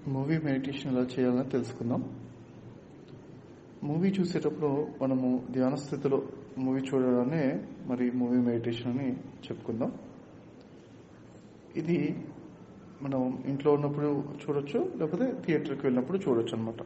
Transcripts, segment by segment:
movie meditation ఎలా చేయాలని తెలుసుకుందాం మూవీ చూసేటప్పుడు మనము ధ్యాన స్థితిలో మూవీ చూడడాన్ని మరి మూవీ మెడిటేషన్ అని చెప్పుకుందాం ఇది మనం ఇంట్లో ఉన్నప్పుడు చూడొచ్చు లేకపోతే థియేటర్కి వెళ్ళినప్పుడు చూడొచ్చు అనమాట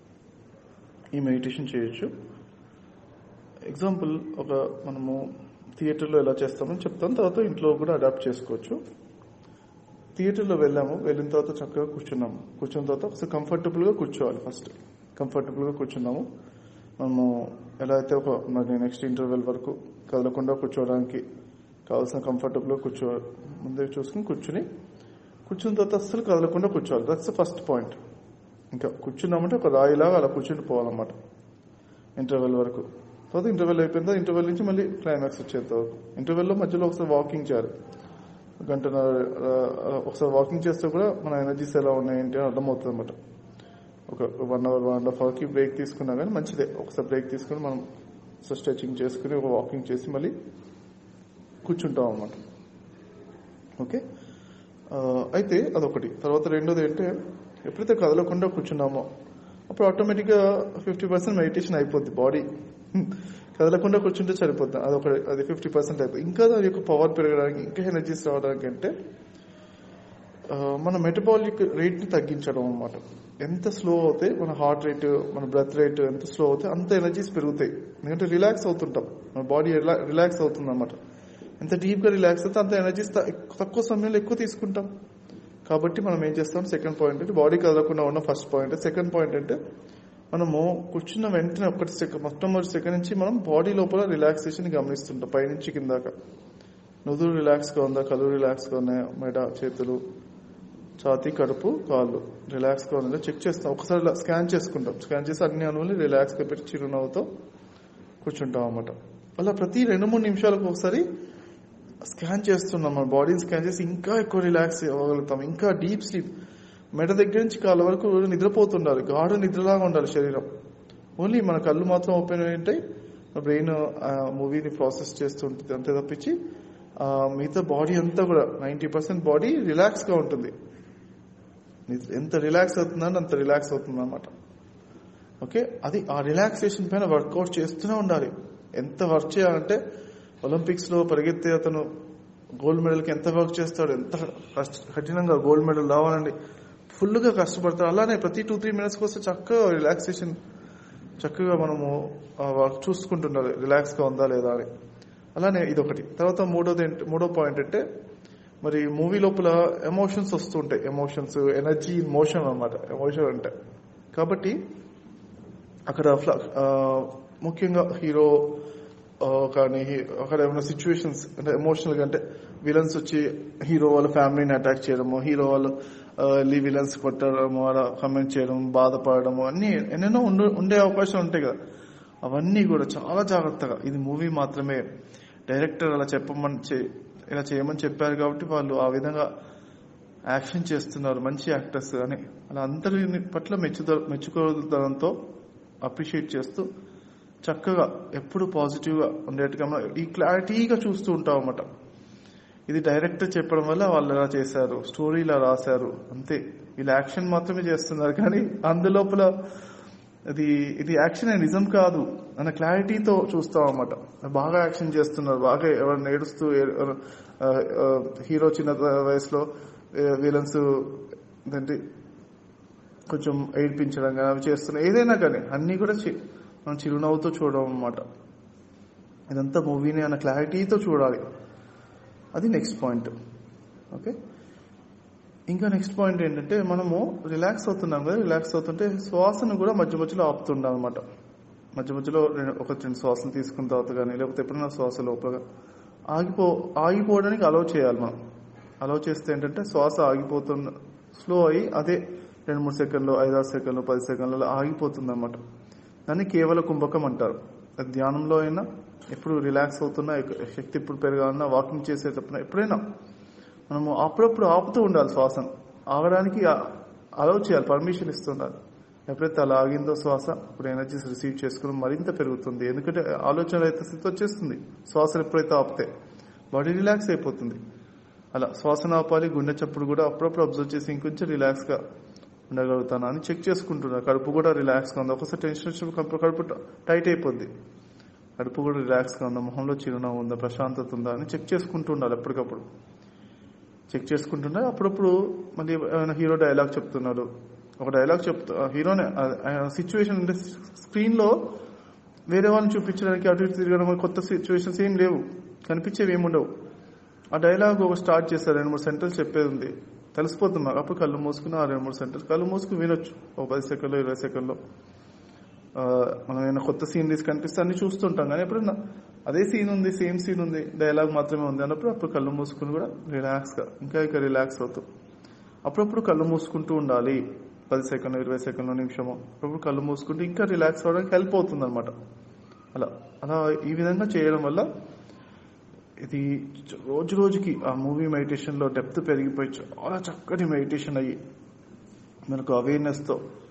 ఈ మెడిటేషన్ చేయొచ్చు ఎగ్జాంపుల్ ఒక మనము థియేటర్లో ఎలా చేస్తామని చెప్తాం తర్వాత ఇంట్లో కూడా అడాప్ట్ చేసుకోవచ్చు థియేటర్లో వెళ్ళాము వెళ్ళిన తర్వాత చక్కగా కూర్చున్నాము కూర్చున్న తర్వాత ఒకసారి కంఫర్టబుల్గా కూర్చోవాలి ఫస్ట్ కంఫర్టబుల్గా కూర్చున్నాము మనము ఎలా అయితే ఒక మరి నెక్స్ట్ ఇంటర్వెల్ వరకు కదలకుండా కూర్చోవడానికి కావాల్సిన కంఫర్టబుల్గా కూర్చో ముందే చూసుకుని కూర్చుని కూర్చున్న తర్వాత అస్సలు కదలకుండా కూర్చోవాలి దట్స్ ఫస్ట్ పాయింట్ ఇంకా కూర్చున్నామంటే ఒక రాయిలాగా అలా కూర్చుని పోవాలన్నమాట ఇంటర్వెల్ వరకు తర్వాత ఇంటర్వెల్ అయిపోయిన తర్వాత ఇంటర్వెల్ నుంచి మళ్ళీ క్లైమాక్స్ వచ్చేంత వరకు ఇంటర్వెల్లో మధ్యలో ఒకసారి వాకింగ్ చేయాలి గంటన్నర ఆ, ఒకసారి వాకింగ్ చేస్తే కూడా మన ఎనర్జీస్ ఎలా ఉన్నాయి ఏంటి అని అర్థమవుతుంది అనమాట ఒక one hour one and half అవర్కి బ్రేక్ తీసుకున్నా కానీ మంచిదే ఒకసారి బ్రేక్ తీసుకుని మనం స్ట్రెచింగ్ చేసుకుని ఒక వాకింగ్ చేసి మళ్ళీ కూర్చుంటాం అనమాట ఓకే ఆ, అయితే అదొకటి తర్వాత రెండోది ఏంటంటే ఎప్పుడైతే కదలకుండా కూర్చున్నామో అప్పుడు ఆటోమేటిక్గా ఫిఫ్టీ పర్సెంట్ మెడిటేషన్ అయిపోద్ది బాడీ కదలకుండా కూర్చుంటే సరిపోద్ది అదొక అది ఫిఫ్టీ పర్సెంట్ అయిపోతుంది ఇంకా దాని యొక్క పవర్ పెరగడానికి ఇంకా ఎనర్జీస్ రావడానికి అంటే ఆ, మన మెటబాలిక్ రేట్ని తగ్గించడం అన్నమాట ఎంత స్లో అవుతే మన హార్ట్ రేట్ మన బ్రెత్ రేట్ ఎంత స్లో అవుతే అంత ఎనర్జీస్ పెరుగుతాయి ఎందుకంటే రిలాక్స్ అవుతుంటాం మన బాడీ రిలాక్స్ అవుతుంది అనమాట ఎంత డీప్గా రిలాక్స్ అవుతే అంత ఎనర్జీస్ తక్కువ సమయంలో ఎక్కువ తీసుకుంటాం కాబట్టి మనం ఏం చేస్తాం సెకండ్ పాయింట్ అంటే బాడీ కదలకుండా ఉన్న ఫస్ట్ పాయింట్ సెకండ్ పాయింట్ అంటే మనము కూర్చున్న వెంటనే ఒకటి సెకండ్ మొట్టమొదటి సెకండ్ నుంచి మనం బాడీ లోపల రిలాక్సేషన్ గమనిస్తుంటాం పైనుంచి కిందాక నుదురు రిలాక్స్ గా ఉందా కళ్ళు రిలాక్స్ గా ఉన్నాయా మెడ చేతులు ఛాతీ కడుపు కాళ్ళు రిలాక్స్ గా ఉందా చెక్ చేస్తాం ఒకసారి ఇలా స్కాన్ చేసుకుంటాం స్కాన్ చేసి అన్ని అణువులు రిలాక్స్ గా పెట్టి చిరునవ్వుతో కూర్చుంటాం అన్నమాట అలా ప్రతి రెండు మూడు నిమిషాలకు ఒకసారి స్కాన్ చేస్తున్నాం మన బాడీని స్కాన్ చేసి ఇంకా ఎక్కువ రిలాక్స్ అవ్వగలుగుతాం ఇంకా డీప్ స్లీప్ మెడ దగ్గర నుంచి కాళ్ళ వరకు నిద్రపోతుండాలి గాఢ నిద్రలాగా ఉండాలి శరీరం ఓన్లీ మన కళ్ళు మాత్రం ఓపెన్ అయి ఉంటాయి బ్రెయిన్ మూవీని ప్రాసెస్ చేస్తుంటుంది అంతే తప్పించి ఆ, మిగతా బాడీ అంతా కూడా నైంటీ పర్సెంట్ బాడీ రిలాక్స్ గా ఉంటుంది నిద్ర- ఎంత రిలాక్స్ అవుతుందంటే అంత రిలాక్స్ అవుతుంది అనమాట ఓకే అది ఆ రిలాక్సేషన్ పైన వర్కౌట్ చేస్తూనే ఉండాలి ఎంత వర్క్ చేయాలంటే ఒలింపిక్స్ లో పరిగెత్తే అతను గోల్డ్ మెడల్ కి ఎంత వర్క్ చేస్తాడు ఎంత కష్ట- కఠినంగా గోల్డ్ మెడల్ రావాలండి ఫుల్ గా కష్టపడతాడు అలానే ప్రతి టూ త్రీ మినిట్స్ వస్తే చక్కగా రిలాక్సేషన్ చక్కగా మనము వర్క్ చూసుకుంటుండాలి రిలాక్స్ గా ఉందా లేదా అని అలానే ఇదొకటి తర్వాత మూడోది ఏంటి మూడో పాయింట్ అంటే మరి మూవీ లోపల ఎమోషన్స్ వస్తుంటాయి ఎమోషన్స్ ఎనర్జీ మోషన్ అన్నమాట ఎమోషన్ అంటే కాబట్టి అక్కడ ఫ్ల- ఆ, ముఖ్యంగా హీరో ఆ, కానీ హీ- అక్కడ ఏమైనా సిచ్యువేషన్స్ అంటే ఎమోషనల్ గా అంటే విలన్స్ వచ్చి హీరో వాళ్ళ ఫ్యామిలీని అటాక్ చేయడము హీరో వాళ్ళు వెళ్ళి విలన్స్ కొట్టడము అలా కమెంట్ చేయడం బాధపడము అన్ని ఎన్నెన్నో ఉండే ఉండే అవకాశం ఉంటాయి కదా అవన్నీ కూడా చాలా జాగ్రత్తగా ఇది మూవీ మాత్రమే డైరెక్టర్ అలా చెప్పమని చే- ఇలా చేయమని చెప్పారు కాబట్టి వాళ్ళు ఆ విధంగా యాక్షన్ చేస్తున్నారు మంచి యాక్టర్స్ అని అలా అందరి పట్ల మెచ్చుద మెచ్చుకోదనంతో అప్రిషియేట్ చేస్తూ చక్కగా ఎప్పుడు పాజిటివ్ గా ఉండేట్టుగా మనం ఈ క్లారిటీగా చూస్తూ ఉంటాం అన్నమాట ఇది డైరెక్టర్ చెప్పడం వల్ల వాళ్ళు ఇలా చేశారు స్టోరీ ఇలా రాశారు అంతే వీళ్ళు యాక్షన్ మాత్రమే చేస్తున్నారు కానీ అందులోపల ఇది ఇది యాక్షన్ నిజం కాదు అన్న క్లారిటీతో చూస్తాం అన్నమాట బాగా యాక్షన్ చేస్తున్నారు బాగా ఎవరు ఏడుస్తూ ఎవరు- ఆ, ఆ, హీరో చిన్న వయసులో విలన్స్ ఏంటి కొంచెం ఏడిపించడం కానీ అవి చేస్తున్నాయి ఏదైనా కానీ అన్ని కూడా చి- మనం చిరునవ్వుతో చూడడం అన్నమాట ఇదంతా మూవీని అన్న క్లారిటీతో చూడాలి అది నెక్స్ట్ పాయింట్ ఓకే ఇంకా నెక్స్ట్ పాయింట్ ఏంటంటే మనము రిలాక్స్ అవుతున్నాం కదా రిలాక్స్ అవుతుంటే శ్వాసను కూడా మధ్య మధ్యలో ఆపుతుండాం అనమాట మధ్య మధ్యలో రెండు- ఒక రెండు శ్వాసలు తీసుకున్న తర్వాత కానీ లేకపోతే ఎప్పుడైనా శ్వాస లోపల ఆగిపో ఆగిపోవడానికి అలౌ చేయాలి మనం అలౌ చేస్తే ఏంటంటే శ్వాస ఆగిపోతున్న స్లో అయ్యి అదే రెండు మూడు సెకండ్లు ఐదారు సెకండ్లు పది సెకండ్లలో ఆగిపోతుంది అనమాట దాన్ని కేవల కుంభకం అంటారు అది ధ్యానంలో అయినా ఎప్పుడు రిలాక్స్ అవుతున్నా ఎక్క- శక్తి ఎప్పుడు పెరగాలన్నా వాకింగ్ చేసేటప్పుడు ఎప్పుడైనా మనము అప్పుడప్పుడు ఆపుతూ ఉండాలి శ్వాసను ఆగడానికి అలౌ చేయాలి పర్మిషన్ ఇస్తుండాలి ఎప్పుడైతే అలా ఆగిందో శ్వాస ఇప్పుడు ఎనర్జీస్ రిసీవ్ చేసుకుని మరింత పెరుగుతుంది ఎందుకంటే ఆలోచన రహిత స్థితి వచ్చేస్తుంది శ్వాసను ఎప్పుడైతే ఆపితే బాడీ రిలాక్స్ అయిపోతుంది అలా శ్వాసను ఆపాలి గుండె చప్పుడు కూడా అప్పుడప్పుడు అబ్జర్వ్ చేసి ఇంకొంచెం రిలాక్స్ గా ఉండగలుగుతానా అని చెక్ చేసుకుంటున్నా కడుపు కూడా రిలాక్స్గా ఉంది ఒకసారి టెన్షన్ వచ్చినప్పుడు కడుపు కడుపు టైట్ అయిపోద్ది కడుపు కూడా రిలాక్స్గా ఉందా మొహంలో చిరునవ్వు ఉందా ప్రశాంతత ఉందా అని చెక్ చేసుకుంటూ ఉండాలి ఎప్పటికప్పుడు చెక్ చేసుకుంటుంటే అప్పుడప్పుడు మళ్ళీ ఏమైనా హీరో డైలాగ్ చెప్తున్నారు ఒక డైలాగ్ చెప్తా హీరోనే సిచ్యువేషన్ అంటే స్క్రీన్లో వేరే వాళ్ళని చూపించడానికి అటు ఇటు తిరగడం కొత్త సిచ్యువేషన్స్ ఏం లేవు కనిపించేవి ఏమి ఉండవు ఆ డైలాగ్ ఒక స్టార్ట్ చేస్తారు రెండు మూడు సెంటెన్స్ చెప్పేది ఉంది తెలిసిపోతుంది మాకు అప్పుడు కళ్ళు మూసుకుని ఆ రెండు మూడు సెంటెన్స్ కళ్ళు మూసుకుని వినొచ్చు ఒక పది సెకండ్లో ఇరవై సెకండ్లో ఆ, మనం ఏమైనా కొత్త సీన్ తీసి కనిపిస్తే అన్ని చూస్తుంటాం కానీ ఎప్పుడన్నా అదే సీన్ ఉంది సేమ్ సీన్ ఉంది డైలాగ్ మాత్రమే ఉంది అన్నప్పుడు అప్పుడు కళ్ళు మూసుకుని కూడా రిలాక్స్గా ఇంకా ఇంకా రిలాక్స్ అవుతాం అప్పుడప్పుడు కళ్ళు మూసుకుంటూ ఉండాలి పది సెకండ్లు ఇరవై సెకండ్లు నిమిషము అప్పుడప్పుడు కళ్ళు మూసుకుంటూ ఇంకా రిలాక్స్ అవ్వడానికి హెల్ప్ అవుతుంది అనమాట అలా అలా ఈ విధంగా చేయడం వల్ల ఇది రోజు రోజుకి ఆ మూవీ మెడిటేషన్లో డెప్త్ పెరిగిపోయి చాలా చక్కటి మెడిటేషన్ అయ్యి మనకు అవేర్నెస్తో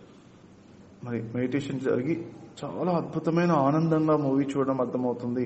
మరి మెడిటేషన్ జరిగి చాలా అద్భుతమైన ఆనందంగా మూవీ చూడడం అర్థమవుతుంది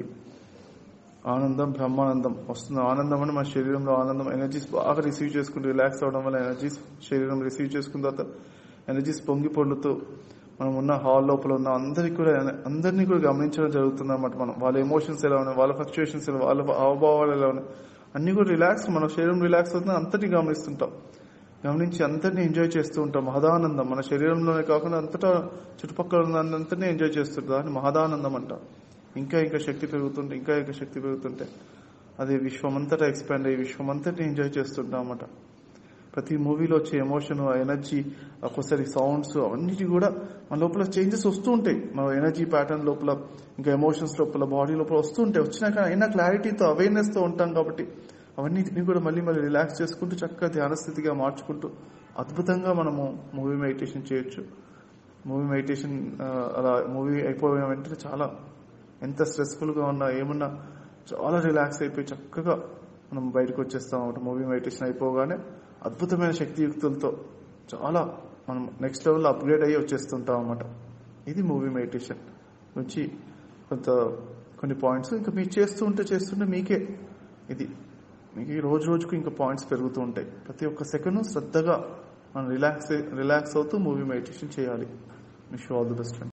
ఆనందం బ్రహ్మానందం వస్తుంది ఆనందం అని మన శరీరంలో ఆనందం ఎనర్జీస్ బాగా రిసీవ్ చేసుకుని రిలాక్స్ అవడం వల్ల ఎనర్జీస్ శరీరం రిసీవ్ చేసుకున్న తర్వాత ఎనర్జీస్ పొంగి పొందుతూ మనం ఉన్న హాల్ లోపల ఉన్న అందరికి కూడా అందరినీ కూడా గమనించడం జరుగుతుంది అనమాట మనం వాళ్ళ ఎమోషన్స్ ఎలా ఉన్నాయి వాళ్ళ ఫ్లక్చుయేషన్స్ ఎలా వాళ్ళ హావభావాలు ఎలా ఉన్నాయి అన్ని కూడా రిలాక్స్ మన శరీరం రిలాక్స్ అవుతుంది అంతటిని గమనిస్తుంటాం గమనించి అంతటిని ఎంజాయ్ చేస్తూ ఉంటాం మహదానందం మన శరీరంలోనే కాకుండా అంతటా చుట్టుపక్కల ఉన్న అంతటినీ ఎంజాయ్ చేస్తుంటాం దాన్ని మహదానందం అంటాం ఇంకా ఇంకా శక్తి పెరుగుతుంటే ఇంకా ఇంకా శక్తి పెరుగుతుంటే అది విశ్వమంతటా ఎక్స్పాండ్ అయ్యి విశ్వమంతటిని ఎంజాయ్ చేస్తుంటాం అన్నమాట ప్రతి మూవీలో వచ్చే ఎమోషన్ ఎనర్జీ ఒక్కోసారి సౌండ్స్ అన్నిటి కూడా మన లోపల చేంజెస్ వస్తూ ఉంటాయి మన ఎనర్జీ ప్యాటర్న్ లోపల ఇంకా ఎమోషన్స్ లోపల బాడీ లోపల వస్తూ ఉంటాయి వచ్చినాక అయినా క్లారిటీతో అవేర్నెస్తో ఉంటాం కాబట్టి అవన్నిటిని కూడా మళ్ళీ మళ్ళీ రిలాక్స్ చేసుకుంటూ చక్కగా ధ్యాన స్థితిగా మార్చుకుంటూ అద్భుతంగా మనము మూవీ మెడిటేషన్ చేయొచ్చు మూవీ మెడిటేషన్ అలా మూవీ అయిపోయిన వెంటనే చాలా ఎంత స్ట్రెస్ఫుల్గా ఉన్నా ఏమున్నా చాలా రిలాక్స్ అయిపోయి చక్కగా మనం బయటకు వచ్చేస్తాం అన్నమాట మూవీ మెడిటేషన్ అయిపోగానే అద్భుతమైన శక్తియుక్తులతో చాలా మనం నెక్స్ట్ లెవెల్లో అప్గ్రేడ్ అయ్యి వచ్చేస్తుంటాం అన్నమాట ఇది మూవీ మెడిటేషన్ నుంచి కొంత కొన్ని పాయింట్స్ ఇంకా మీరు చేస్తూ ఉంటే చేస్తుంటే మీకే ఇది మీకు ఈ రోజు రోజుకు ఇంకా పాయింట్స్ పెరుగుతూ ఉంటాయి ప్రతి ఒక్క సెకండ్ శ్రద్ధగా మనం రిలాక్స్ రిలాక్స్ అవుతూ మూవీ మెడిటేషన్ చేయాలి విష్ ఆల్ ది బెస్ట్